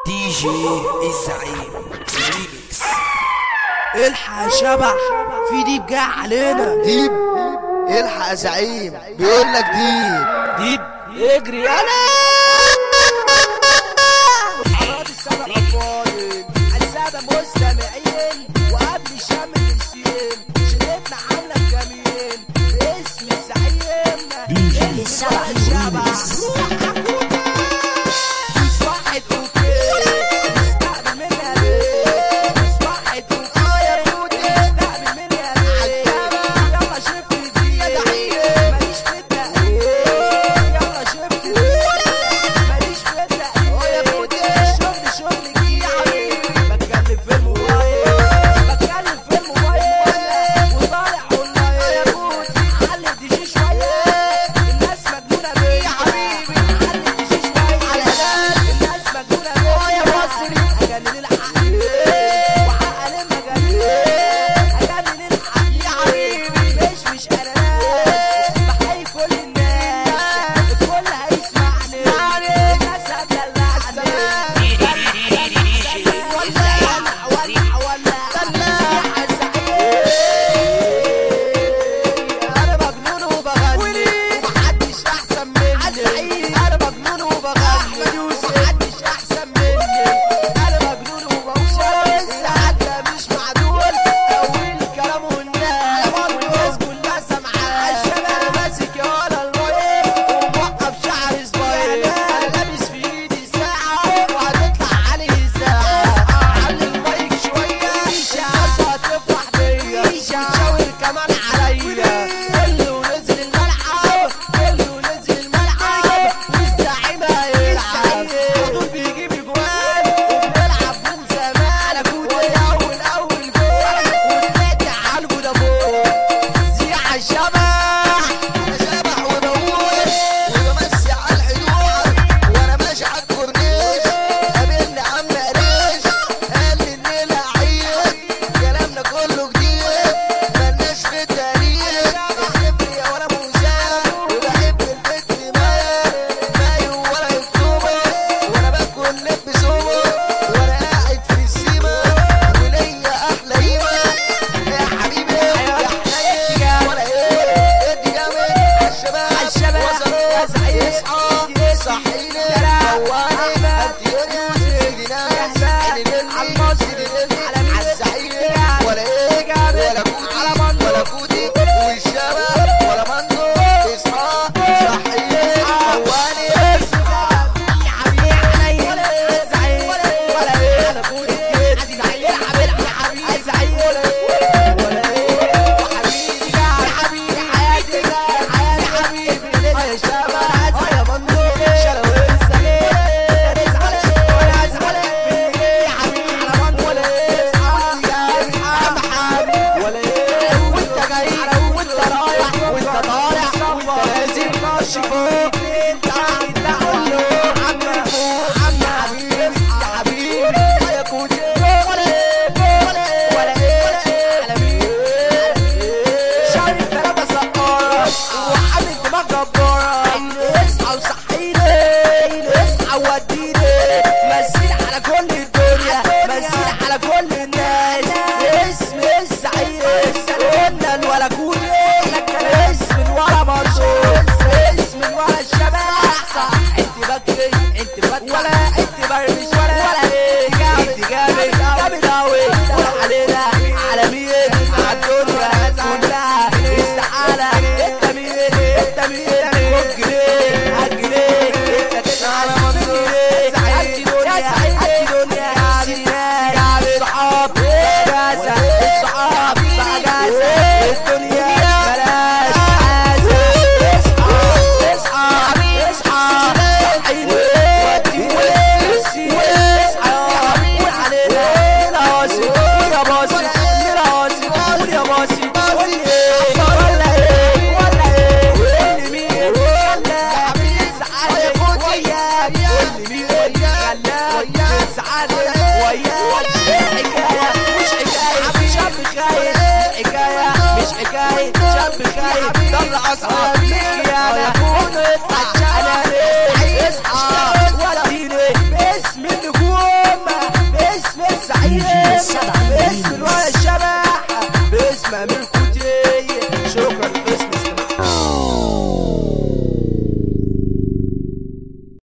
دي جي الزعيم ريميكس الحق يا شبح في ديب جاي علينا ديب الحق يا زعيم بيقول لك ديب ديب اجري انا أراضي السبع أطفال السادة مستمعين وقبل شم النسيم شلتنا عاملة جميل باسم الزعيم دي السبع الشبح مش واحد اوكي استقبل منها ليه مش واحد اوكي يا بودي استقبل منها ليه يلا شفت دي ماليش في التقليد يلا شفت دي ماليش في التقليد يا بودي الشغل شغل جه يا حبيبي بتكلم في الموبايل بتكلم في الموبايل وطالع اونلاين يا بودي علي دي جي شويه الناس مجنونه بيا يا حبيبي علي دي جي شويه على الناس مجنونه بيا يا مصري اجنن العقل وعقل المجانين اجنن العقل يا حبيبي مش مش انا بحيي كل الناس الكل هيسمعني الناس هتدلعني ولع ولع ولع انا مجنون وبغني ومحدش احسن مني انا مجنون وبغني ومحدش احسن مني انا مجنون وبوشر السعادة مش معدول اول كلام والناس والناس كلها سامعاه انا ماسك يا ولا المايك وموقف شعري صغير انا لابس في ايدي ساعة وهتطلع عليه ساعة علي المايك شوية الناس هتفرح بيا وتشاور كمان عليا كله نزل الملعب كله نزل الملعب والزعيم هيلعب على طول بيجيب اجوان وبنلعب من زمان والاول اول جول وطلعت على الفودافون زيع الشبح انا شبح وبقول وبمسي على الحدود وانا ماشي على الكورنيش قابلني عم قريش قال لي الليله عيد كلامنا كله جديد ملناش في التاريخ احب يا ولا موزان وبحب البنت مايا مايو ولا اكتوبر وانا باكل لب سوبر وانا قاعد في السيما وليا احلى قيمه يا حبيبي يا حنين ولا ايه ادي جامد عالشباب عالشباب اصحى صحيني رواني هديني سيدنا سيدنا سيدنا عالزعيم ولا ايه ولا كودي ولا كودي والشباب ولا مندو اصحى صحيني رواني يا حبيبي ولا ايه زعيم ولا ايه انا كودي زعيم يا حبيبي يا زعيم ولا ايه ولا ايه وحبيبي يا حبيبي حياتي يا حبيبي يا شباب يا مندو شلوي السلام ازعل ولا ازعل يا حبيبي على مندو ولا ايه يا محمد ولا ايه وانت جاي وانت رايح وانت طالع وانت نازل ماشي فوق انت انت قول له عم فوق عم حبيبي يا حبيبي يا كوتشي ولا ايه ولا ايه ولا ايه على مين شايف ثلاثة سقارة وعامل دماغ جبارة اصحى وصحيني اصحى ووديني مثل على كل الدنيا مثل على كل الناس اسم الزعيم قلنا الولكودي اسم الورا مرشوش اسم الورا الشباب صح انت بكري انت بكري ولا انت برمش ولا ولا ايه انت جامد جامد اوي ولا علينا على مين على الدنيا كلها استحالة انت مين انت مين خد جنيه هات جنيه انت تزعل من جنيه هات دنيا هات دنيا يا سيدي يا الصحاب جازة الصحاب بقى جازة الدنيا بلاش عازة اصحى اصحى اصحى صحيني وديني نسي اصحى قول علينا راسي يا باسي راسي قول يا باسي قول ايه ولا ايه ولا ايه قول مين ولا سعادة وياك قول مين خلاك سعادة وياك حكاية مش حكاية شاب خايف حكاية مش حكاية شاب خايف ضل اصحاب